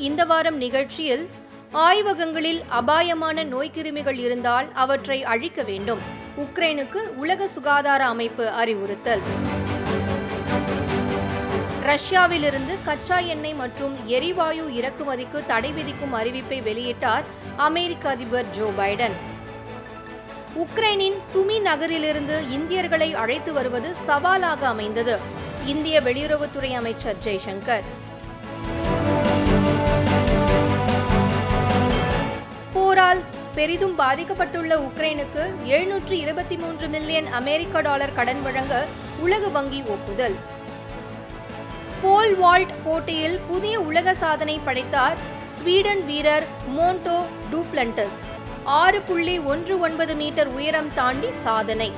இந்த வாரம் நிகழ்ச்சியில் ஆய்வகங்களில் அபாயமான நோய்க்கிருமிகள் இருந்தால் அவற்றை அழிக்க வேண்டும் உக்ரைனுக்கு உலக சுகாதார அமைப்பு அறிவுறுத்தல் ரஷ்யாவிலிருந்து கச்சா எண்ணெய் மற்றும் எரிவாயு இறக்குமதிக்கு தடை விதிக்கும் அறிவிப்பை வெளியிட்டார் அமெரிக்க அதிபர் ஜோ பைடன் உக்ரைனின் சுமி நகரிலிருந்து இந்தியர்களை அழைத்து வருவது சவாலாக அமைந்தது இந்திய வெளியுறவுத்துறை அமைச்சர் ஜெய்சங்கர் போரால் பெரிதும் பாதிக்கப்பட்டுள்ள உக்ரைனுக்கு எழுநூற்று இருபத்தி மூன்று மில்லியன் அமெரிக்க டாலர் கடன் வழங்க உலக வங்கி ஒப்புதல் போல் வால்ட் போட்டியில் புதிய உலக சாதனை படைத்தார் ஸ்வீடன் வீரர் மோண்டோ டூப்ளண்டஸ் ஆறு புள்ளி ஒன்று ஒன்பது மீட்டர் உயரம் தாண்டி சாதனை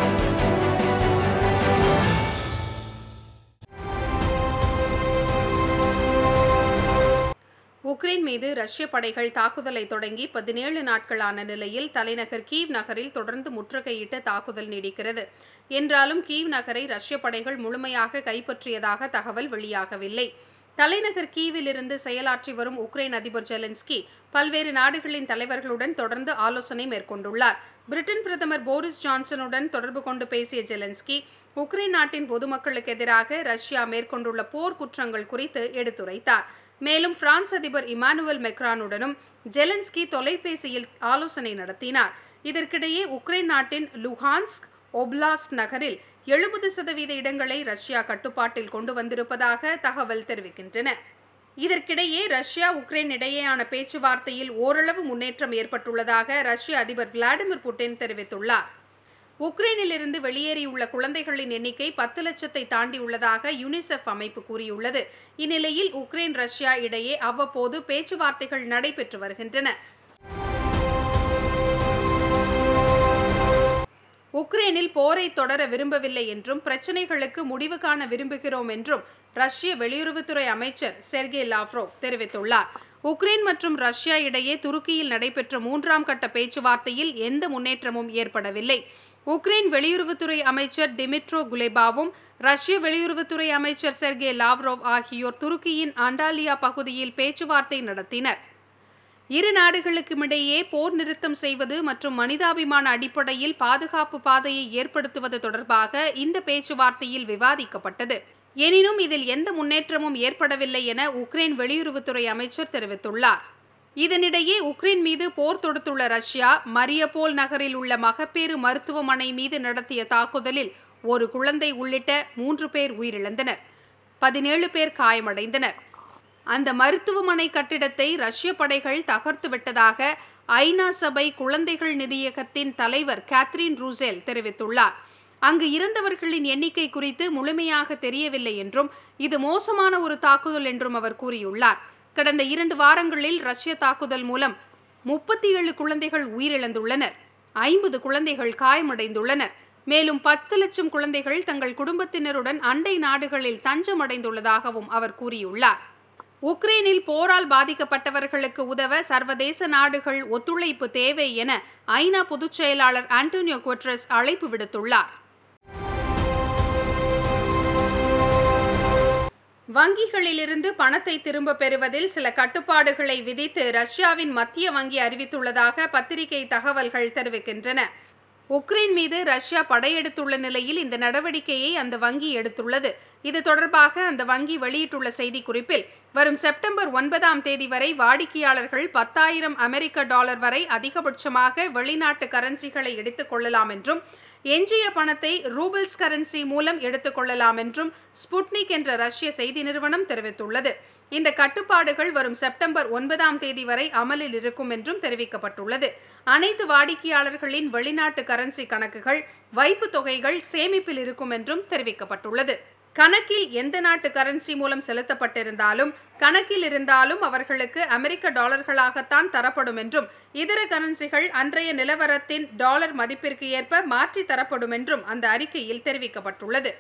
உக்ரைன் மீது ரஷ்ய படைகள் தாக்குதலை தொடங்கி பதினேழு நாட்களான நிலையில் தலைநகர் கீவ் நகரில் தொடர்ந்து முற்றுகையிட்ட தாக்குதல் நீடிக்கிறது என்றாலும் கீவ் நகரை ரஷ்ய படைகள் முழுமையாக கைப்பற்றியதாக தகவல் வெளியாகவில்லை தலைநகர் கீவிலிருந்து செயலாற்றி வரும் உக்ரைன் அதிபர் ஜெலன்ஸ்கி பல்வேறு நாடுகளின் தலைவர்களுடன் தொடர்ந்து ஆலோசனை மேற்கொண்டுள்ளார் பிரிட்டன் பிரதமர் போரிஸ் ஜான்சனுடன் தொடர்பு கொண்டு பேசிய ஜெலன்ஸ்கி உக்ரைன் நாட்டின் பொதுமக்களுக்கு எதிராக ரஷ்யா மேற்கொண்டுள்ள போர் குற்றங்கள் குறித்து எடுத்துரைத்தார் மேலும் பிரான்ஸ் அதிபர் இமானுவல் மெக்ரானுடனும் ஜெலன்ஸ்கி தொலைபேசியில் ஆலோசனை நடத்தினார் இதற்கிடையே உக்ரைன் நாட்டின் லுஹான்ஸ்க் ஒப்லாஸ்ட் நகரில் எழுபது சதவீத இடங்களை ரஷ்யா கட்டுப்பாட்டில் கொண்டு வந்திருப்பதாக தகவல் தெரிவிக்கின்றன இதற்கிடையே ரஷ்யா உக்ரைன் இடையேயான பேச்சுவார்த்தையில் ஓரளவு முன்னேற்றம் ஏற்பட்டுள்ளதாக ரஷ்ய அதிபர் விளாடிமிர் புட்டின் தெரிவித்துள்ளார் உக்ரைனிலிருந்து வெளியேறியுள்ள குழந்தைகளின் எண்ணிக்கை பத்து லட்சத்தை தாண்டியுள்ளதாக யுனிசெஃப் அமைப்பு கூறியுள்ளது இந்நிலையில் உக்ரைன் ரஷ்யா இடையே அவ்வப்போது பேச்சுவார்த்தைகள் நடைபெற்று வருகின்றன உக்ரைனில் போரை தொடர விரும்பவில்லை என்றும் பிரச்சினைகளுக்கு முடிவு காண விரும்புகிறோம் என்றும் ரஷ்ய வெளியுறவுத்துறை அமைச்சர் செர்கே லாவ்ரோவ் தெரிவித்துள்ளார் உக்ரைன் மற்றும் ரஷ்யா இடையே துருக்கியில் நடைபெற்ற மூன்றாம் கட்ட பேச்சுவார்த்தையில் எந்த முன்னேற்றமும் ஏற்படவில்லை உக்ரைன் வெளியுறவுத்துறை அமைச்சர் டிமிட்ரோ குலேபாவும் ரஷ்ய வெளியுறவுத்துறை அமைச்சர் செர்கே லாவ்ரோவ் ஆகியோர் துருக்கியின் அண்டாலியா பகுதியில் பேச்சுவார்த்தை நடத்தினர் இரு நாடுகளுக்குமிடையே போர் நிறுத்தம் செய்வது மற்றும் மனிதாபிமான அடிப்படையில் பாதுகாப்பு பாதையை ஏற்படுத்துவது தொடர்பாக இந்த பேச்சுவார்த்தையில் விவாதிக்கப்பட்டது எனினும் இதில் எந்த முன்னேற்றமும் ஏற்படவில்லை என உக்ரைன் வெளியுறவுத்துறை அமைச்சர் தெரிவித்துள்ளார் இதனிடையே உக்ரைன் மீது போர் தொடுத்துள்ள ரஷ்யா மரியபோல் நகரில் உள்ள மகப்பேறு மருத்துவமனை மீது நடத்திய தாக்குதலில் ஒரு குழந்தை உள்ளிட்ட மூன்று பேர் உயிரிழந்தனர் பதினேழு பேர் காயமடைந்தனர் அந்த மருத்துவமனை கட்டிடத்தை ரஷ்ய படைகள் தகர்த்து விட்டதாக ஐநா சபை குழந்தைகள் நிதியகத்தின் தலைவர் கேத்ரின் ரூசேல் தெரிவித்துள்ளார் அங்கு இறந்தவர்களின் எண்ணிக்கை குறித்து முழுமையாக தெரியவில்லை என்றும் இது மோசமான ஒரு தாக்குதல் என்றும் அவர் கூறியுள்ளார் கடந்த இரண்டு வாரங்களில் ரஷ்ய தாக்குதல் மூலம் முப்பத்தி ஏழு குழந்தைகள் உயிரிழந்துள்ளனர் ஐம்பது குழந்தைகள் காயமடைந்துள்ளனர் மேலும் பத்து லட்சம் குழந்தைகள் தங்கள் குடும்பத்தினருடன் அண்டை நாடுகளில் தஞ்சமடைந்துள்ளதாகவும் அவர் கூறியுள்ளார் உக்ரைனில் போரால் பாதிக்கப்பட்டவர்களுக்கு உதவ சர்வதேச நாடுகள் ஒத்துழைப்பு தேவை என ஐநா பொதுச் செயலாளர் ஆண்டோனியோ குட்ரஸ் அழைப்பு விடுத்துள்ளார் வங்கிகளிலிருந்து பணத்தை திரும்ப பெறுவதில் சில கட்டுப்பாடுகளை விதித்து ரஷ்யாவின் மத்திய வங்கி அறிவித்துள்ளதாக பத்திரிகை தகவல்கள் தெரிவிக்கின்றன உக்ரைன் மீது ரஷ்யா படையெடுத்துள்ள நிலையில் இந்த நடவடிக்கையை அந்த வங்கி எடுத்துள்ளது இது தொடர்பாக அந்த வங்கி வெளியிட்டுள்ள செய்திக்குறிப்பில் வரும் செப்டம்பர் ஒன்பதாம் தேதி வரை வாடிக்கையாளர்கள் பத்தாயிரம் அமெரிக்க டாலர் வரை அதிகபட்சமாக வெளிநாட்டு கரன்சிகளை எடுத்துக் கொள்ளலாம் என்றும் எஞ்சிய பணத்தை ரூபிள்ஸ் கரன்சி மூலம் எடுத்துக்கொள்ளலாம் என்றும் ஸ்புட்னிக் என்ற ரஷ்ய செய்தி நிறுவனம் தெரிவித்துள்ளது இந்த கட்டுப்பாடுகள் வரும் செப்டம்பர் ஒன்பதாம் தேதி வரை அமலில் இருக்கும் என்றும் தெரிவிக்கப்பட்டுள்ளது அனைத்து வாடிக்கையாளர்களின் வெளிநாட்டு கரன்சி கணக்குகள் வைப்பு தொகைகள் சேமிப்பில் இருக்கும் என்றும் தெரிவிக்கப்பட்டுள்ளது கணக்கில் எந்த நாட்டு கரன்சி மூலம் செலுத்தப்பட்டிருந்தாலும் கணக்கில் இருந்தாலும் அவர்களுக்கு அமெரிக்க டாலர்களாகத்தான் தரப்படும் என்றும் இதர கரன்சிகள் அன்றைய நிலவரத்தின் டாலர் மதிப்பிற்கு ஏற்ப மாற்றி தரப்படும் என்றும் அந்த அறிக்கையில் தெரிவிக்கப்பட்டுள்ளது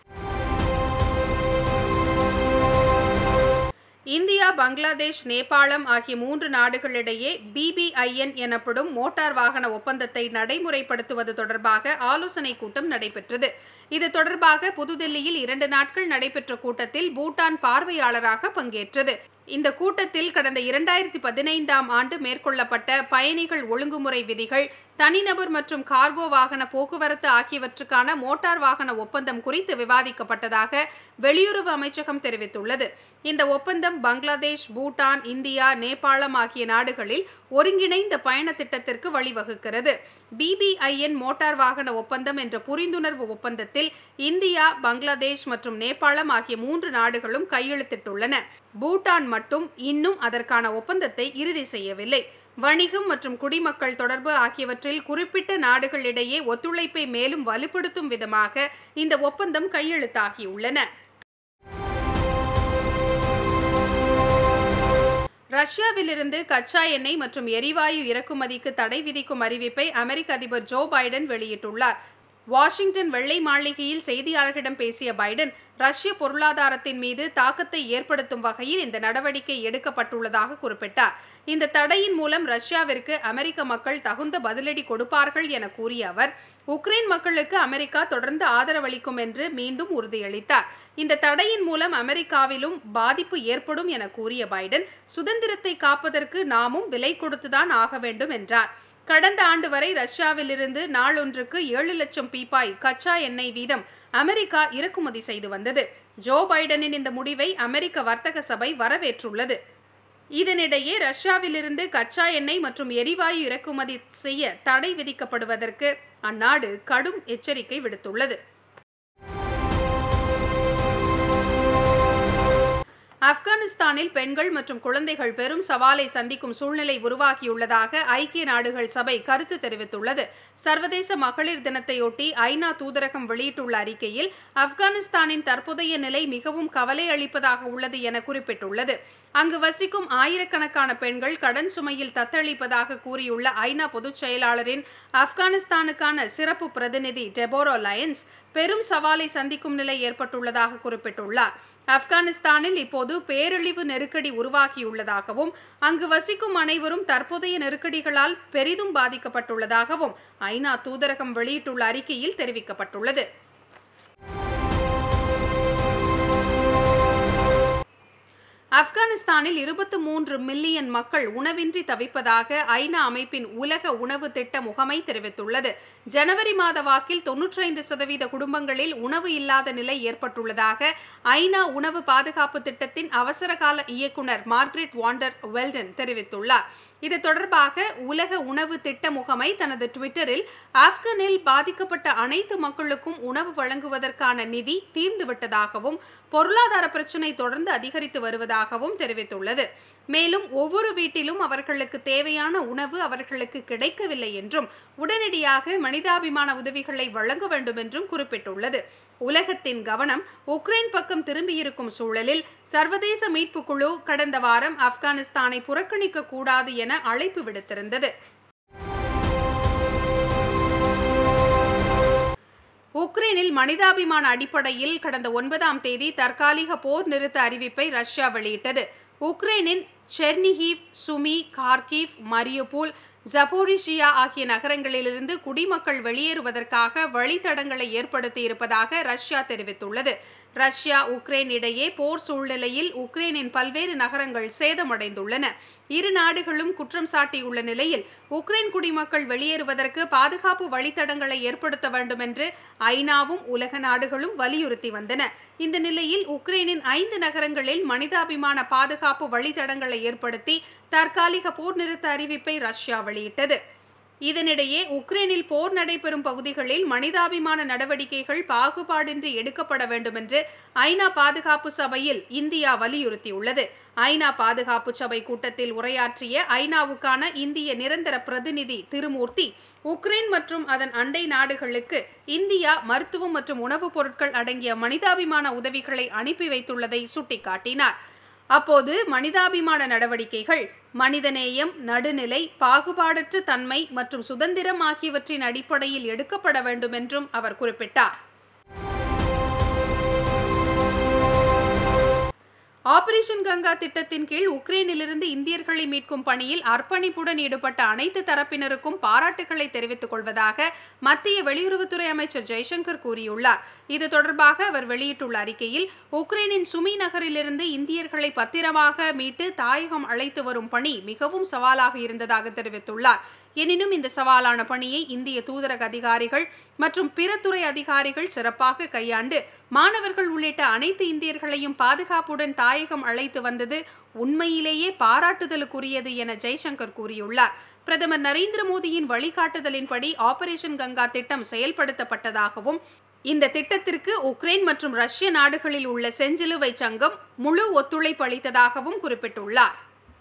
இந்தியா பங்களாதேஷ் நேபாளம் ஆகிய மூன்று நாடுகளிடையே பிபிஐஎன் எனப்படும் மோட்டார் வாகன ஒப்பந்தத்தை நடைமுறைப்படுத்துவது தொடர்பாக ஆலோசனை கூட்டம் நடைபெற்றது இது தொடர்பாக புதுதில்லியில் இரண்டு நாட்கள் நடைபெற்ற கூட்டத்தில் பூட்டான் பார்வையாளராக பங்கேற்றது இந்த கூட்டத்தில் கடந்த இரண்டாயிரத்தி பதினைந்தாம் ஆண்டு மேற்கொள்ளப்பட்ட பயணிகள் ஒழுங்குமுறை விதிகள் தனிநபர் மற்றும் கார்கோ வாகன போக்குவரத்து ஆகியவற்றுக்கான மோட்டார் வாகன ஒப்பந்தம் குறித்து விவாதிக்கப்பட்டதாக வெளியுறவு அமைச்சகம் தெரிவித்துள்ளது இந்த ஒப்பந்தம் பங்களாதேஷ் பூட்டான் இந்தியா நேபாளம் ஆகிய நாடுகளில் ஒருங்கிணைந்த பயண திட்டத்திற்கு வழிவகுக்கிறது பிபிஐஎன் மோட்டார் வாகன ஒப்பந்தம் என்ற புரிந்துணர்வு ஒப்பந்தத்தில் இந்தியா பங்களாதேஷ் மற்றும் நேபாளம் ஆகிய மூன்று நாடுகளும் கையெழுத்திட்டுள்ளன பூட்டான் மட்டும் இன்னும் அதற்கான ஒப்பந்தத்தை இறுதி செய்யவில்லை வணிகம் மற்றும் குடிமக்கள் தொடர்பு ஆகியவற்றில் குறிப்பிட்ட நாடுகளிடையே ஒத்துழைப்பை மேலும் வலுப்படுத்தும் விதமாக இந்த ஒப்பந்தம் கையெழுத்தாகியுள்ளன ரஷ்யாவிலிருந்து கச்சா எண்ணெய் மற்றும் எரிவாயு இறக்குமதிக்கு தடை விதிக்கும் அறிவிப்பை அமெரிக்க அதிபர் ஜோ பைடன் வெளியிட்டுள்ளார் வாஷிங்டன் வெள்ளை மாளிகையில் செய்தியாளர்களிடம் பேசிய பைடன் ரஷ்ய பொருளாதாரத்தின் மீது தாக்கத்தை ஏற்படுத்தும் வகையில் இந்த நடவடிக்கை எடுக்கப்பட்டுள்ளதாக குறிப்பிட்டார் இந்த தடையின் மூலம் ரஷ்யாவிற்கு அமெரிக்க மக்கள் தகுந்த பதிலடி கொடுப்பார்கள் என கூறிய அவர் உக்ரைன் மக்களுக்கு அமெரிக்கா தொடர்ந்து ஆதரவளிக்கும் என்று மீண்டும் உறுதியளித்தார் இந்த தடையின் மூலம் அமெரிக்காவிலும் பாதிப்பு ஏற்படும் என கூறிய பைடன் சுதந்திரத்தை காப்பதற்கு நாமும் விலை கொடுத்துதான் ஆக வேண்டும் என்றார் கடந்த ஆண்டு வரை ரஷ்யாவிலிருந்து நாளொன்றுக்கு ஏழு லட்சம் பீப்பாய் கச்சா எண்ணெய் வீதம் அமெரிக்கா இறக்குமதி செய்து வந்தது ஜோ பைடனின் இந்த முடிவை அமெரிக்க வர்த்தக சபை வரவேற்றுள்ளது இதனிடையே ரஷ்யாவிலிருந்து கச்சா எண்ணெய் மற்றும் எரிவாயு இறக்குமதி செய்ய தடை விதிக்கப்படுவதற்கு அந்நாடு கடும் எச்சரிக்கை விடுத்துள்ளது ஆப்கானிஸ்தானில் பெண்கள் மற்றும் குழந்தைகள் பெரும் சவாலை சந்திக்கும் சூழ்நிலை உருவாகியுள்ளதாக ஐக்கிய நாடுகள் சபை கருத்து தெரிவித்துள்ளது சர்வதேச மகளிர் தினத்தையொட்டி ஐநா தூதரகம் வெளியிட்டுள்ள அறிக்கையில் ஆப்கானிஸ்தானின் தற்போதைய நிலை மிகவும் கவலை அளிப்பதாக உள்ளது என குறிப்பிட்டுள்ளது அங்கு வசிக்கும் ஆயிரக்கணக்கான பெண்கள் கடன் சுமையில் தத்தளிப்பதாக கூறியுள்ள ஐநா பொதுச் செயலாளரின் ஆப்கானிஸ்தானுக்கான சிறப்பு பிரதிநிதி டெபோரோ லயன்ஸ் பெரும் சவாலை சந்திக்கும் நிலை ஏற்பட்டுள்ளதாக குறிப்பிட்டுள்ளார் ஆப்கானிஸ்தானில் இப்போது பேரழிவு நெருக்கடி உருவாகியுள்ளதாகவும் அங்கு வசிக்கும் அனைவரும் தற்போதைய நெருக்கடிகளால் பெரிதும் பாதிக்கப்பட்டுள்ளதாகவும் ஐநா தூதரகம் வெளியிட்டுள்ள அறிக்கையில் தெரிவிக்கப்பட்டுள்ளது ஆப்கானிஸ்தானில் இருபத்தி மூன்று மில்லியன் மக்கள் உணவின்றி தவிப்பதாக ஐநா அமைப்பின் உலக உணவு திட்ட முகமை தெரிவித்துள்ளது ஜனவரி மாத வாக்கில் தொன்னூற்றைந்து சதவீத குடும்பங்களில் உணவு இல்லாத நிலை ஏற்பட்டுள்ளதாக ஐநா உணவு பாதுகாப்பு திட்டத்தின் அவசரகால இயக்குநர் மார்க்ரெட் வாண்டர் வெல்டன் தெரிவித்துள்ளார் இது தொடர்பாக உலக உணவு திட்ட முகமை தனது ட்விட்டரில் ஆப்கனில் பாதிக்கப்பட்ட அனைத்து மக்களுக்கும் உணவு வழங்குவதற்கான நிதி தீர்ந்துவிட்டதாகவும் பொருளாதார பிரச்சினை தொடர்ந்து அதிகரித்து வருவதாகவும் தெரிவித்துள்ளது மேலும் ஒவ்வொரு வீட்டிலும் அவர்களுக்கு தேவையான உணவு அவர்களுக்கு கிடைக்கவில்லை என்றும் உடனடியாக மனிதாபிமான உதவிகளை வழங்க வேண்டும் என்றும் குறிப்பிட்டுள்ளது உலகத்தின் கவனம் உக்ரைன் பக்கம் திரும்பியிருக்கும் சூழலில் சர்வதேச மீட்பு குழு கடந்த வாரம் ஆப்கானிஸ்தானை புறக்கணிக்க கூடாது என அழைப்பு விடுத்திருந்தது உக்ரைனில் மனிதாபிமான அடிப்படையில் கடந்த ஒன்பதாம் தேதி தற்காலிக போர் நிறுத்த அறிவிப்பை ரஷ்யா வெளியிட்டது உக்ரைனின் செர்னிஹீவ் சுமி கார்கிவ் மரியுபூல் ஜபோரிஷியா ஆகிய நகரங்களிலிருந்து குடிமக்கள் வெளியேறுவதற்காக வழித்தடங்களை ஏற்படுத்தி இருப்பதாக ரஷ்யா தெரிவித்துள்ளது ரஷ்யா உக்ரைன் இடையே போர் சூழ்நிலையில் உக்ரைனின் பல்வேறு நகரங்கள் சேதமடைந்துள்ளன இரு நாடுகளும் குற்றம் சாட்டியுள்ள நிலையில் உக்ரைன் குடிமக்கள் வெளியேறுவதற்கு பாதுகாப்பு வழித்தடங்களை ஏற்படுத்த வேண்டும் என்று ஐநாவும் உலக நாடுகளும் வலியுறுத்தி வந்தன இந்த நிலையில் உக்ரைனின் ஐந்து நகரங்களில் மனிதாபிமான பாதுகாப்பு வழித்தடங்களை ஏற்படுத்தி தற்காலிக போர் நிறுத்த அறிவிப்பை ரஷ்யா வெளியிட்டது இதனிடையே உக்ரைனில் போர் நடைபெறும் பகுதிகளில் மனிதாபிமான நடவடிக்கைகள் பாகுபாடின்றி எடுக்கப்பட வேண்டும் என்று ஐநா பாதுகாப்பு சபையில் இந்தியா வலியுறுத்தியுள்ளது ஐநா பாதுகாப்பு சபை கூட்டத்தில் உரையாற்றிய ஐநாவுக்கான இந்திய நிரந்தர பிரதிநிதி திருமூர்த்தி உக்ரைன் மற்றும் அதன் அண்டை நாடுகளுக்கு இந்தியா மருத்துவம் மற்றும் உணவுப் பொருட்கள் அடங்கிய மனிதாபிமான உதவிகளை அனுப்பி வைத்துள்ளதை சுட்டிக்காட்டினார் அப்போது மனிதாபிமான நடவடிக்கைகள் மனிதநேயம் நடுநிலை பாகுபாடற்ற தன்மை மற்றும் சுதந்திரம் ஆகியவற்றின் அடிப்படையில் எடுக்கப்பட வேண்டும் என்றும் அவர் குறிப்பிட்டார் ஆபரேஷன் கங்கா திட்டத்தின் கீழ் உக்ரைனிலிருந்து இந்தியர்களை மீட்கும் பணியில் அர்ப்பணிப்புடன் ஈடுபட்ட அனைத்து தரப்பினருக்கும் பாராட்டுகளை தெரிவித்துக் கொள்வதாக மத்திய வெளியுறவுத்துறை அமைச்சர் ஜெய்சங்கர் கூறியுள்ளார் இது தொடர்பாக அவர் வெளியிட்டுள்ள அறிக்கையில் உக்ரைனின் சுமி நகரிலிருந்து இந்தியர்களை பத்திரமாக மீட்டு தாயகம் அழைத்து வரும் பணி மிகவும் சவாலாக இருந்ததாக தெரிவித்துள்ளார் எனினும் இந்த சவாலான பணியை இந்திய தூதரக அதிகாரிகள் மற்றும் பிற துறை அதிகாரிகள் சிறப்பாக கையாண்டு மாணவர்கள் உள்ளிட்ட அனைத்து இந்தியர்களையும் பாதுகாப்புடன் தாயகம் அழைத்து வந்தது உண்மையிலேயே பாராட்டுதலுக்குரியது என ஜெய்சங்கர் கூறியுள்ளார் பிரதமர் நரேந்திர மோடியின் வழிகாட்டுதலின்படி ஆபரேஷன் கங்கா திட்டம் செயல்படுத்தப்பட்டதாகவும் இந்த திட்டத்திற்கு உக்ரைன் மற்றும் ரஷ்ய நாடுகளில் உள்ள செஞ்சிலுவை சங்கம் முழு ஒத்துழைப்பு அளித்ததாகவும் குறிப்பிட்டுள்ளார்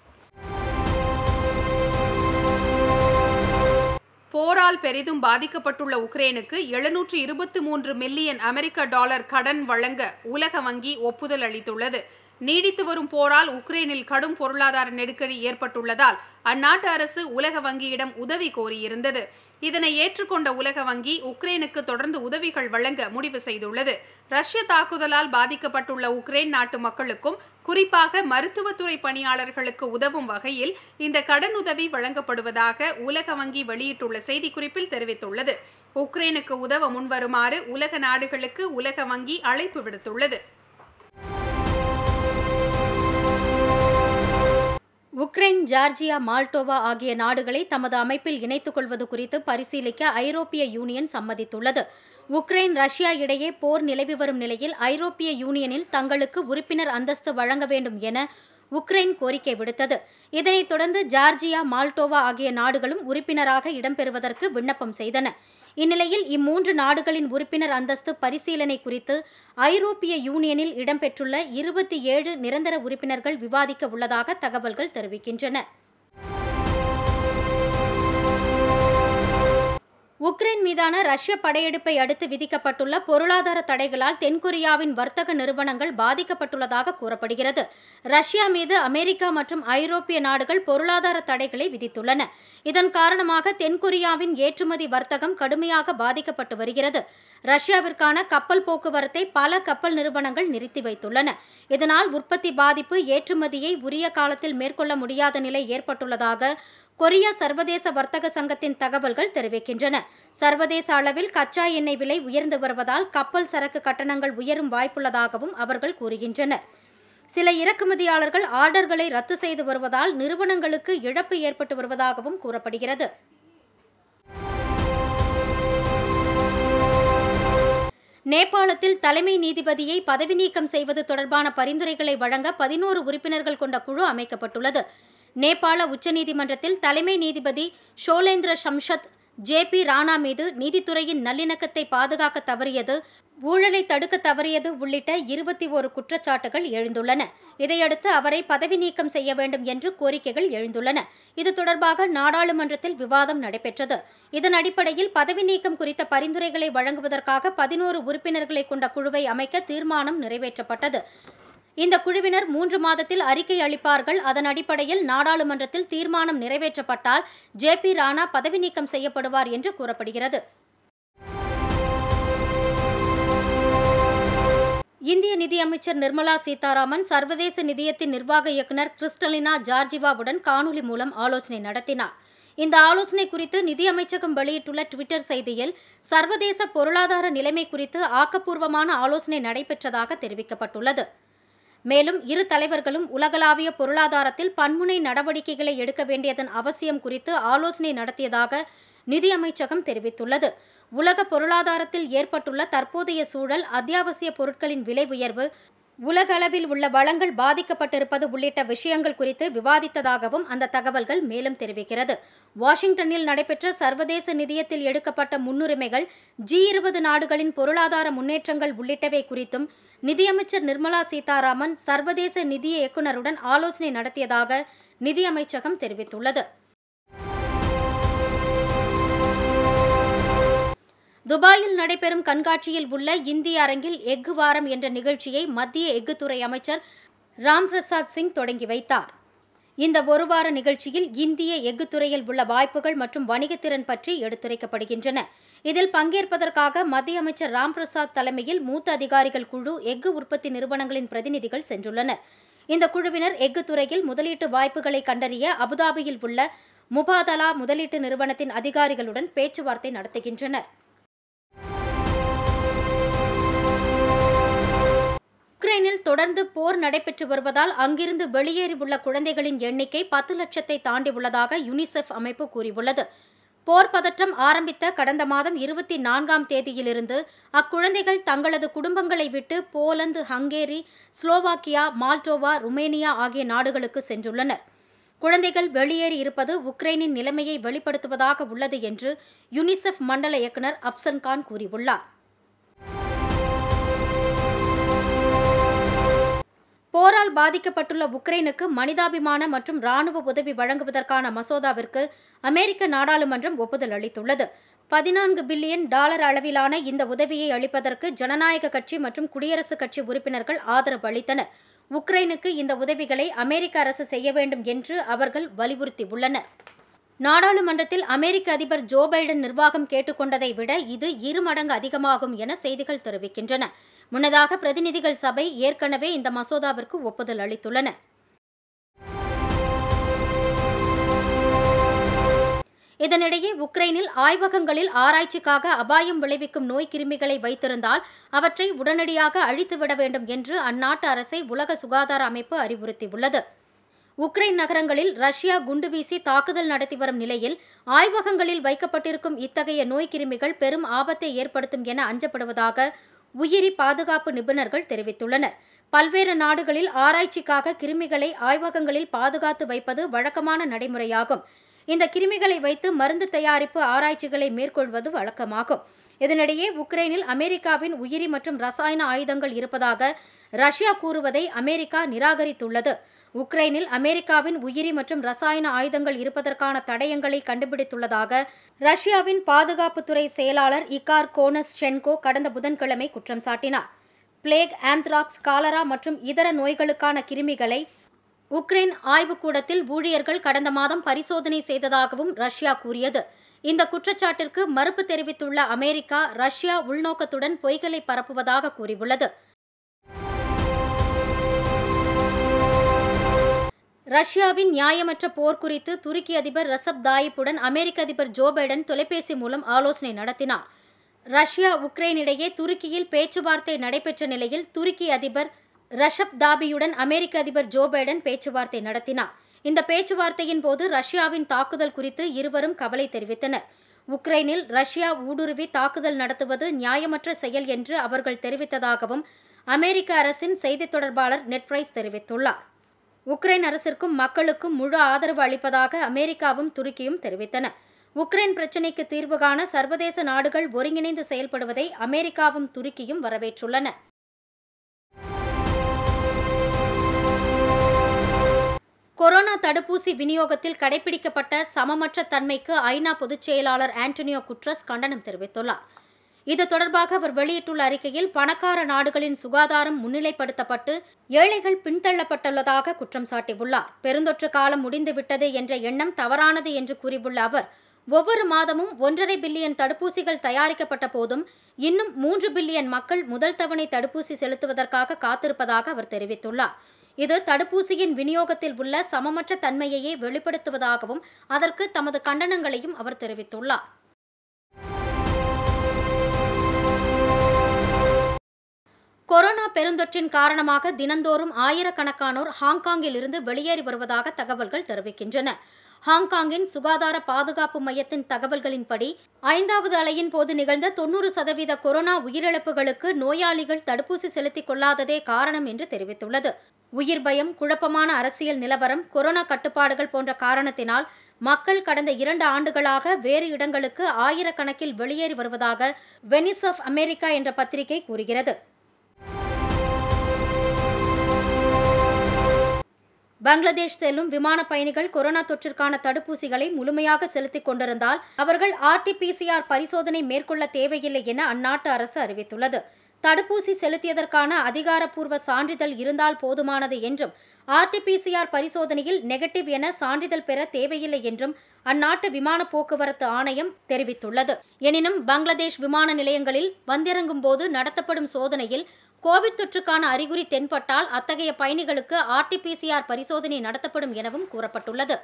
போரால் பெரிதும் பாதிக்கப்பட்டுள்ள உக்ரைனுக்கு எழுநூற்று இருபத்தி மூன்று மில்லியன் அமெரிக்க டாலர் கடன் வழங்க உலக வங்கி ஒப்புதல் அளித்துள்ளது நீடித்து வரும் போரால் உக்ரைனில் கடும் பொருளாதார நெருக்கடி ஏற்பட்டுள்ளதால் அந்நாட்டு அரசு உலக வங்கியிடம் உதவி கோரியிருந்தது இதனை ஏற்றுக்கொண்ட உலக வங்கி உக்ரைனுக்கு தொடர்ந்து உதவிகள் வழங்க முடிவு செய்துள்ளது ரஷ்ய தாக்குதலால் பாதிக்கப்பட்டுள்ள உக்ரைன் நாட்டு மக்களுக்கும் குறிப்பாக மருத்துவத்துறை பணியாளர்களுக்கு உதவும் வகையில் இந்த கடன் உதவி வழங்கப்படுவதாக உலக வங்கி வெளியிட்டுள்ள செய்திக்குறிப்பில் தெரிவித்துள்ளது உக்ரைனுக்கு உதவ முன்வருமாறு உலக நாடுகளுக்கு உலக வங்கி அழைப்பு விடுத்துள்ளது உக்ரைன் ஜார்ஜியா மால்டோவா ஆகிய நாடுகளை தமது அமைப்பில் இணைத்துக் கொள்வது குறித்து பரிசீலிக்க ஐரோப்பிய யூனியன் சம்மதித்துள்ளது உக்ரைன் ரஷ்யா இடையே போர் நிலவி வரும் நிலையில் ஐரோப்பிய யூனியனில் தங்களுக்கு உறுப்பினர் அந்தஸ்து வழங்க வேண்டும் என உக்ரைன் கோரிக்கை விடுத்தது இதனைத் தொடர்ந்து ஜார்ஜியா மால்டோவா ஆகிய நாடுகளும் உறுப்பினராக இடம்பெறுவதற்கு விண்ணப்பம் செய்தன இந்நிலையில் இம்மூன்று நாடுகளின் உறுப்பினர் அந்தஸ்து பரிசீலனை குறித்து ஐரோப்பிய யூனியனில் இடம்பெற்றுள்ள இருபத்தி ஏழு நிரந்தர உறுப்பினர்கள் விவாதிக்க உள்ளதாக தகவல்கள் தெரிவிக்கின்றன உக்ரைன் மீதான ரஷ்ய படையெடுப்பை அடுத்து விதிக்கப்பட்டுள்ள பொருளாதார தடைகளால் தென்கொரியாவின் வர்த்தக நிறுவனங்கள் பாதிக்கப்பட்டுள்ளதாக கூறப்படுகிறது ரஷ்யா மீது அமெரிக்கா மற்றும் ஐரோப்பிய நாடுகள் பொருளாதார தடைகளை விதித்துள்ளன இதன் காரணமாக தென்கொரியாவின் ஏற்றுமதி வர்த்தகம் கடுமையாக பாதிக்கப்பட்டு வருகிறது ரஷ்யாவிற்கான கப்பல் போக்குவரத்தை பல கப்பல் நிறுவனங்கள் நிறுத்தி வைத்துள்ளன இதனால் உற்பத்தி பாதிப்பு ஏற்றுமதியை உரிய காலத்தில் மேற்கொள்ள முடியாத நிலை ஏற்பட்டுள்ளதாக கொரியா சர்வதேச வர்த்தக சங்கத்தின் தகவல்கள் தெரிவிக்கின்றன சர்வதேச அளவில் கச்சா எண்ணெய் விலை உயர்ந்து வருவதால் கப்பல் சரக்கு கட்டணங்கள் உயரும் வாய்ப்புள்ளதாகவும் அவர்கள் கூறுகின்றனர் சில இறக்குமதியாளர்கள் ஆர்டர்களை ரத்து செய்து வருவதால் நிறுவனங்களுக்கு இழப்பு ஏற்பட்டு வருவதாகவும் கூறப்படுகிறது நேபாளத்தில் தலைமை நீதிபதியை பதவி நீக்கம் செய்வது தொடர்பான பரிந்துரைகளை வழங்க பதினோரு உறுப்பினர்கள் கொண்ட குழு அமைக்கப்பட்டுள்ளது நேபாள உச்சநீதிமன்றத்தில் தலைமை நீதிபதி ஷோலேந்திர ஷம்ஷத் ஜே பி ராணா மீது நீதித்துறையின் நல்லிணக்கத்தை பாதுகாக்க தவறியது ஊழலை தடுக்க தவறியது உள்ளிட்ட இருபத்தி ஓரு குற்றச்சாட்டுகள் எழுந்துள்ளன இதையடுத்து அவரை பதவி நீக்கம் செய்ய வேண்டும் என்று கோரிக்கைகள் எழுந்துள்ளன இது தொடர்பாக நாடாளுமன்றத்தில் விவாதம் நடைபெற்றது இதன் அடிப்படையில் பதவி நீக்கம் குறித்த பரிந்துரைகளை வழங்குவதற்காக பதினோரு உறுப்பினர்களை கொண்ட குழுவை அமைக்க தீர்மானம் நிறைவேற்றப்பட்டது இந்த குழுவினர் மூன்று மாதத்தில் அறிக்கை அளிப்பார்கள் அதன் அடிப்படையில் நாடாளுமன்றத்தில் தீர்மானம் நிறைவேற்றப்பட்டால் ஜே பி ராணா பதவி நீக்கம் செய்யப்படுவார் என்று கூறப்படுகிறது இந்திய நிதியமைச்சர் நிர்மலா சீதாராமன் சர்வதேச நிதியத்தின் நிர்வாக இயக்குநர் கிறிஸ்டலினா ஜார்ஜிவாவுடன் காணொலி மூலம் ஆலோசனை நடத்தினார் இந்த ஆலோசனை குறித்து நிதியமைச்சகம் வெளியிட்டுள்ள டுவிட்டர் செய்தியில் சர்வதேச பொருளாதார நிலைமை குறித்து ஆக்கப்பூர்வமான ஆலோசனை நடைபெற்றதாக தெரிவிக்கப்பட்டுள்ளது மேலும் இரு தலைவர்களும் உலகளாவிய பொருளாதாரத்தில் பன்முனை நடவடிக்கைகளை எடுக்க வேண்டியதன் அவசியம் குறித்து ஆலோசனை நடத்தியதாக நிதியமைச்சகம் தெரிவித்துள்ளது உலக பொருளாதாரத்தில் ஏற்பட்டுள்ள தற்போதைய சூழல் அத்தியாவசிய பொருட்களின் விலை உயர்வு உலக அளவில் உள்ள வளங்கள் பாதிக்கப்பட்டிருப்பது உள்ளிட்ட விஷயங்கள் குறித்து விவாதித்ததாகவும் அந்த தகவல்கள் மேலும் தெரிவிக்கிறது வாஷிங்டனில் நடைபெற்ற சர்வதேச நிதியத்தில் எடுக்கப்பட்ட முன்னுரிமைகள் ஜி இருபது நாடுகளின் பொருளாதார முன்னேற்றங்கள் உள்ளிட்டவை குறித்தும் நிதியமைச்சர் நிர்மலா சீதாராமன் சர்வதேச நிதிய இயக்குநருடன் ஆலோசனை நடத்தியதாக நிதியமைச்சகம் தெரிவித்துள்ளது துபாயில் நடைபெறும் கண்காட்சியில் உள்ள இந்திய அரங்கில் எஃகு வாரம் என்ற நிகழ்ச்சியை மத்திய எஃகுத்துறை அமைச்சர் ராம் பிரசாத் சிங் தொடங்கி வைத்தார் இந்த ஒரு வார நிகழ்ச்சியில் இந்திய எஃகுத்துறையில் உள்ள வாய்ப்புகள் மற்றும் வணிகத்திறன் பற்றி எடுத்துரைக்கப்படுகின்றன இதில் பங்கேற்பதற்காக மத்திய அமைச்சர் ராம் பிரசாத் தலைமையில் மூத்த அதிகாரிகள் குழு எஃகு உற்பத்தி நிறுவனங்களின் பிரதிநிதிகள் சென்றுள்ளனர் இந்த குழுவினர் எஃகு துறையில் முதலீட்டு வாய்ப்புகளை கண்டறிய அபுதாபியில் உள்ள முபாதலா முதலீட்டு நிறுவனத்தின் அதிகாரிகளுடன் பேச்சுவார்த்தை நடத்துகின்றனர் உக்ரைனில் தொடர்ந்து போர் நடைபெற்று வருவதால் அங்கிருந்து வெளியேறியுள்ள குழந்தைகளின் எண்ணிக்கை பத்து லட்சத்தை தாண்டியுள்ளதாக யுனிசெஃப் அமைப்பு கூறியுள்ளது போர் பதற்றம் ஆரம்பித்த கடந்த மாதம் இருபத்தி நான்காம் தேதியிலிருந்து அக்குழந்தைகள் தங்களது குடும்பங்களை விட்டு Poland Hungary Slovakia Moldova Romania ஆகிய நாடுகளுக்கு சென்றுள்ளனர் குழந்தைகள் வெளியேறி இருப்பது உக்ரைனின் நிலைமையை வெளிப்படுத்துவதாக உள்ளது என்று யுனிசெஃப் மண்டல இயக்குநர் அப்சன் கான் கூறியுள்ளார் போரால் பாதிக்கப்பட்டுள்ள உக்ரைனுக்கு மனிதாபிமான மற்றும் ராணுவ உதவி வழங்குவதற்கான மசோதாவிற்கு அமெரிக்க நாடாளுமன்றம் ஒப்புதல் அளித்துள்ளது பதினான்கு பில்லியன் டாலர் அளவிலான இந்த உதவியை அளிப்பதற்கு ஜனநாயக கட்சி மற்றும் குடியரசுக் கட்சி உறுப்பினர்கள் ஆதரவு அளித்தனர் உக்ரைனுக்கு இந்த உதவிகளை அமெரிக்க அரசு செய்ய வேண்டும் என்று அவர்கள் வலியுறுத்தியுள்ளனர் நாடாளுமன்றத்தில் அமெரிக்க அதிபர் ஜோ பைடன் நிர்வாகம் கேட்டுக்கொண்டதை விட இது இரு மடங்கு அதிகமாகும் என செய்திகள் தெரிவிக்கின்றன முன்னதாக பிரதிநிதிகள் சபை ஏற்கனவே இந்த மசோதாவிற்கு ஒப்புதல் அளித்துள்ளன இதனிடையே உக்ரைனில் ஆய்வகங்களில் ஆராய்ச்சிக்காக அபாயம் விளைவிக்கும் நோய் கிருமிகளை வைத்திருந்தால் அவற்றை உடனடியாக அழித்துவிட வேண்டும் என்று அந்நாட்டு அரசை உலக சுகாதார அமைப்பு அறிவுறுத்தியுள்ளது உக்ரைன் நகரங்களில் ரஷ்யா குண்டு வீசி தாக்குதல் நடத்தி வரும் நிலையில் ஆய்வகங்களில் வைக்கப்பட்டிருக்கும் இத்தகைய நோய் கிருமிகள் பெரும் ஆபத்தை ஏற்படுத்தும் என அஞ்சப்படுவதாக உயிரி பாதுகாப்பு நிபுணர்கள் தெரிவித்துள்ளனர் பல்வேறு நாடுகளில் ஆராய்ச்சிக்காக கிருமிகளை ஆய்வகங்களில் பாதுகாத்து வைப்பது வழக்கமான நடைமுறையாகும் இந்த கிருமிகளை வைத்து மருந்து தயாரிப்பு ஆராய்ச்சிகளை மேற்கொள்வது வழக்கமாகும் இதனிடையே உக்ரைனில் அமெரிக்காவின் உயிரி மற்றும் ரசாயன ஆயுதங்கள் இருப்பதாக ரஷ்யா கூறுவதை அமெரிக்கா நிராகரித்துள்ளது உக்ரைனில் அமெரிக்காவின் உயிரி மற்றும் ரசாயன ஆயுதங்கள் இருப்பதற்கான தடயங்களை கண்டுபிடித்துள்ளதாக ரஷ்யாவின் பாதுகாப்புத்துறை செயலாளர் இகார் கோனஸ் ஷென்கோ கடந்த புதன்கிழமை குற்றம் சாட்டினார் பிளேக் ஆந்த்ராக்ஸ் காலரா மற்றும் இதர நோய்களுக்கான கிருமிகளை உக்ரைன் ஆய்வுக்கூடத்தில் ஊழியர்கள் கடந்த மாதம் பரிசோதனை செய்ததாகவும் ரஷ்யா கூறியது இந்த குற்றச்சாட்டிற்கு மறுப்பு தெரிவித்துள்ள அமெரிக்கா ரஷ்யா உள்நோக்கத்துடன் பொய்களை பரப்புவதாக கூறியுள்ளது ரஷ்யாவின் நியாயமற்ற போர் குறித்து துருக்கி அதிபர் ரசப் தாயிப்புடன் அமெரிக்க அதிபர் ஜோ பைடன் தொலைபேசி மூலம் ஆலோசனை நடத்தினார் ரஷ்யா உக்ரைன் இடையே துருக்கியில் பேச்சுவார்த்தை நடைபெற்ற நிலையில் துருக்கி அதிபர் ரஷப் தாபியுடன் அமெரிக்க அதிபர் ஜோ பைடன் பேச்சுவார்த்தை நடத்தினார் இந்த பேச்சுவார்த்தையின் போது ரஷ்யாவின் தாக்குதல் குறித்து இருவரும் கவலை தெரிவித்தனர் உக்ரைனில் ரஷ்யா ஊடுருவி தாக்குதல் நடத்துவது நியாயமற்ற செயல் என்று அவர்கள் தெரிவித்ததாகவும் அமெரிக்க அரசின் செய்தித் தொடர்பாளர் நெட்ரைஸ் தெரிவித்துள்ளார் உக்ரைன் அரசிற்கும் மக்களுக்கும் முழு ஆதரவு அளிப்பதாக அமெரிக்காவும் துருக்கியும் தெரிவித்தன உக்ரைன் பிரச்சினைக்கு தீர்வு காண சர்வதேச நாடுகள் ஒருங்கிணைந்து செயல்படுவதை அமெரிக்காவும் துருக்கியும் வரவேற்றுள்ளன கொரோனா தடுப்பூசி விநியோகத்தில் கடைபிடிக்கப்பட்ட சமமற்ற தன்மைக்கு ஐநா பொதுச் செயலாளர் ஆண்டனியோ குட்ரஸ் கண்டனம் தெரிவித்துள்ளார் இது தொடர்பாக அவர் வெளியிட்டுள்ள அறிக்கையில் பணக்கார நாடுகளின் சுகாதாரம் முன்னிலைப்படுத்தப்பட்டு ஏழைகள் பின்தள்ளப்பட்டுள்ளதாக குற்றம் சாட்டியுள்ளார் பெருந்தொற்று காலம் முடிந்துவிட்டது என்ற எண்ணம் தவறானது என்று கூறியுள்ள அவர் ஒவ்வொரு மாதமும் ஒன்றரை பில்லியன் தடுப்பூசிகள் தயாரிக்கப்பட்ட போதும் இன்னும் மூன்று பில்லியன் மக்கள் முதல் தவணை தடுப்பூசி செலுத்துவதற்காக காத்திருப்பதாக அவர் தெரிவித்துள்ளார் இது தடுப்பூசியின் விநியோகத்தில் உள்ள சமமற்ற தன்மையையே வெளிப்படுத்துவதாகவும் அதற்கு தமது கண்டனங்களையும் அவர் தெரிவித்துள்ளார் கொரோனா பெருந்தொற்றின் காரணமாக தினந்தோறும் ஆயிரக்கணக்கானோர் ஹாங்காங்கில் இருந்து வெளியேறி வருவதாக தகவல்கள் தெரிவிக்கின்றன ஹாங்காங்கின் சுகாதார பாதுகாப்பு மையத்தின் தகவல்களின்படி ஐந்தாவது அலையின் போது நிகழ்ந்த தொன்னூறு சதவீத கொரோனா உயிரிழப்புகளுக்கு நோயாளிகள் தடுப்பூசி செலுத்திக் கொள்ளாததே காரணம் என்று தெரிவித்துள்ளது உயிர் பயம் குழப்பமான அரசியல் நிலவரம் கொரோனா கட்டுப்பாடுகள் போன்ற காரணத்தினால் மக்கள் கடந்த இரண்டு ஆண்டுகளாக வேறு இடங்களுக்கு ஆயிரக்கணக்கில் வெளியேறி வருவதாக வெனிஸ் ஆஃப் அமெரிக்கா என்ற பத்திரிகை கூறுகிறது பங்களாதேஷ் செல்லும் விமான பயணிகள் கொரோனா தொற்றிற்கான தடுப்பூசிகளை முழுமையாக செலுத்திக் கொண்டிருந்தால் அவர்கள் ஆர்டிபிசிஆர் பரிசோதனை மேற்கொள்ள தேவையில்லை என அந்நாட்டு அரசு அறிவித்துள்ளது தடுப்பூசி செலுத்தியதற்கான அதிகாரப்பூர்வ சான்றிதழ் இருந்தால் போதுமானது என்றும் ஆர்டிபிசிஆர் பரிசோதனையில் நெகட்டிவ் என சான்றிதழ் பெற தேவையில்லை என்றும் அந்நாட்டு விமான போக்குவரத்து ஆணையம் தெரிவித்துள்ளது எனினும் பங்களாதேஷ் விமான நிலையங்களில் வந்திறங்கும் போது நடத்தப்படும் சோதனையில் கோவிட் தொற்றுக்கான அறிகுறி தென்பட்டால் அத்தகைய பயணிகளுக்கு ஆர்டிபிசிஆர் பரிசோதனை நடத்தப்படும் எனவும் கூறப்பட்டுள்ளது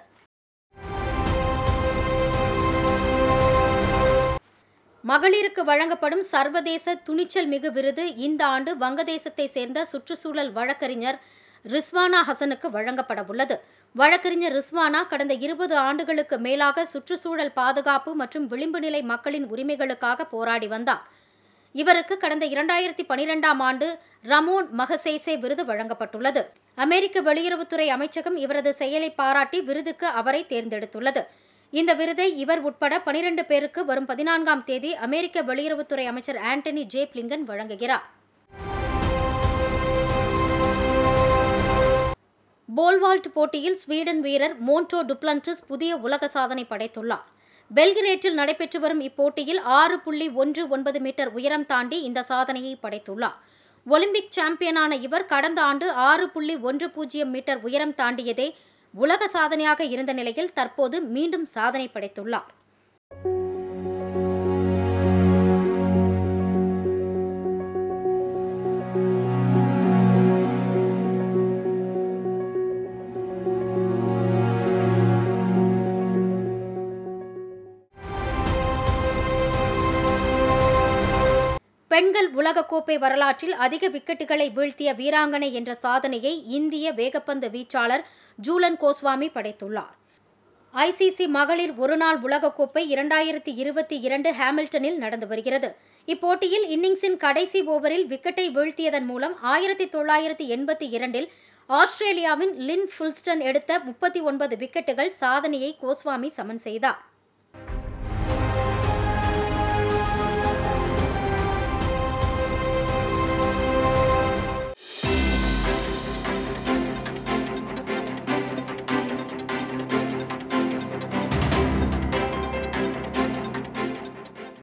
மகளிருக்கு வழங்கப்படும் சர்வதேச துணிச்சல் மிகு விருது இந்த ஆண்டு வங்கதேசத்தை சேர்ந்த சுற்றுச்சூழல் வழக்கறிஞர் ரிஸ்வானா ஹசனுக்கு வழங்கப்பட உள்ளது வழக்கறிஞர் ரிஸ்வானா கடந்த இருபது ஆண்டுகளுக்கு மேலாக சுற்றுச்சூழல் பாதுகாப்பு மற்றும் விளிம்பு நிலை மக்களின் உரிமைகளுக்காக போராடி வந்தார் இவருக்கு கடந்த இரண்டாயிரத்தி பனிரெண்டாம் ஆண்டு ரமோன் மகசேசே விருது வழங்கப்பட்டுள்ளது அமெரிக்க வெளியுறவுத்துறை அமைச்சகம் இவரது செயலை பாராட்டி விருதுக்கு அவரை தேர்ந்தெடுத்துள்ளது இந்த விருதை இவர் உட்பட பனிரெண்டு பேருக்கு வரும் பதினான்காம் தேதி அமெரிக்க வெளியுறவுத்துறை அமைச்சர் ஆண்டனி ஜே பிளிங்கன் வழங்குகிறார் போல்வால்ட் போட்டியில் ஸ்வீடன் வீரர் மோன்டோ டுப்ளன்டிஸ் புதிய உலக சாதனை படைத்துள்ளார் பெல்கிரேட்டில் நடைபெற்று வரும் இப்போட்டியில் ஆறு புள்ளி ஒன்று ஒன்பது மீட்டர் உயரம் தாண்டி இந்த சாதனையை படைத்துள்ளார் ஒலிம்பிக் சாம்பியனான இவர் கடந்த ஆண்டு ஆறு புள்ளி ஒன்று பூஜ்ஜியம் மீட்டர் உயரம் தாண்டியதே உலக சாதனையாக இருந்த நிலையில் தற்போது மீண்டும் சாதனை படைத்துள்ளார் பெண்கள் உலகக்கோப்பை வரலாற்றில் அதிக விக்கெட்டுகளை வீழ்த்திய வீராங்கனை என்ற சாதனையை இந்திய வேகப்பந்து வீச்சாளர் ஜூலன் கோஸ்வாமி படைத்துள்ளார் ஐசிசி மகளிர் ஒருநாள் உலகக்கோப்பை இரண்டாயிரத்தி இருபத்தி இரண்டு ஹாமில்டனில் நடந்து வருகிறது இப்போட்டியில் இன்னிங்ஸின் கடைசி ஓவரில் விக்கெட்டை வீழ்த்தியதன் மூலம் ஆயிரத்தி தொள்ளாயிரத்தி எண்பத்தி இரண்டில் ஆஸ்திரேலியாவின் லின் ஃபுல்ஸ்டன் எடுத்த முப்பத்தி ஒன்பது விக்கெட்டுகள் சாதனையை கோஸ்வாமி சமன் செய்தார்